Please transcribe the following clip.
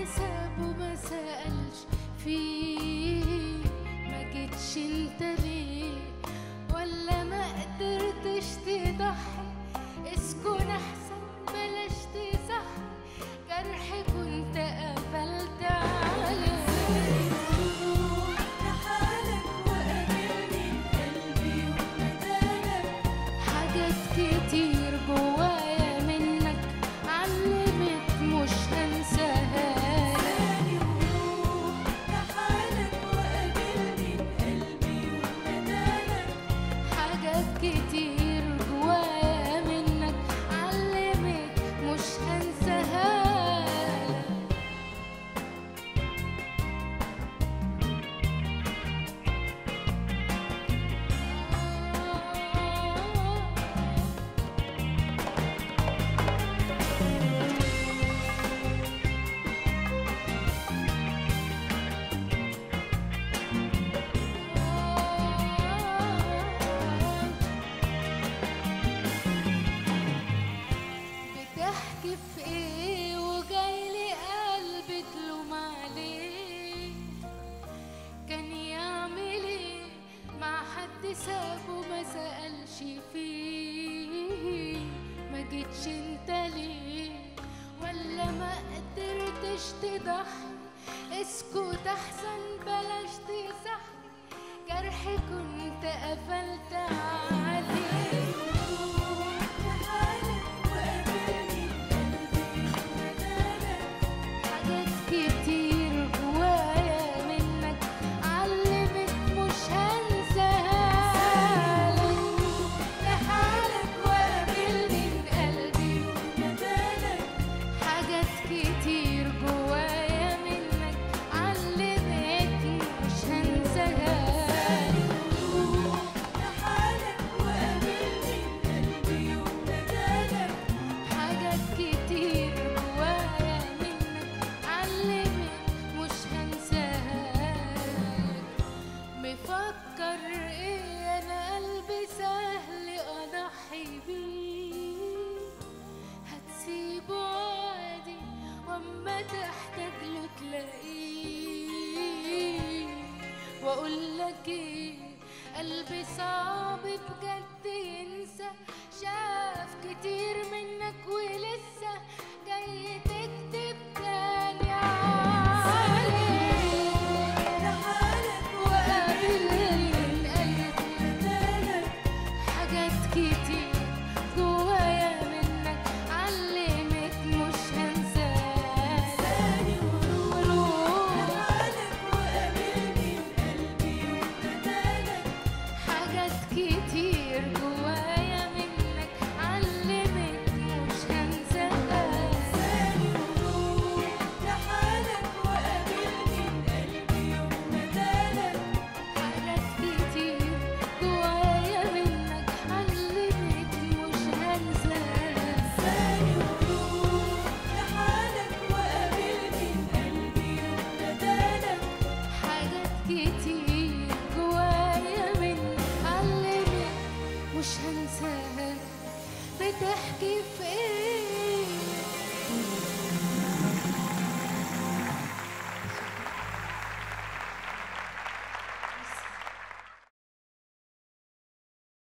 ساب وما سألش فيه ما جيتش انت ليه ولا ما قدرتش تضحي اسكن احسن بلاش تصحي جرح كنت قفلت عليه حاجات كتير جوايا منك علمت مش هنساها حاجات كتير جوايا منك علمت مش هنساها بتحكي في ايه وجاي لي قلبي تلوم عليه كان يعمل ايه مع حد سابه ما سألش فيه ما جيتش انت ليه ولا ما قدرتش تضحي اسكت احسن بلاش تصحي جرح كنت قفلت عليه حاجات كتير جوايا منك علمت مش هنساها لحالك وقابلني بقلبي حاجات كتير جوايا منك علمت مش هنساها حاجات كتير جوايا منك علمت مش هنساها مفكر ايه انا قلبي سهل اضحي بيه هتسيبه عادي واما تحتاج له تلاقيه واقول لك ايه قلبي صعب بجد ينسى شاف كتير منك ولسه جاي تكتب تاني عليه وقابلني قلبي حاجات كتير جوايا منك علمت مش هنساها حاجات كتير جوايا منك علمت مش هنساها حاجات كتير جوايا منك علمت مش هنساها حاجات كتير جوايا منك علمت مش هنساها بتحكي في ايه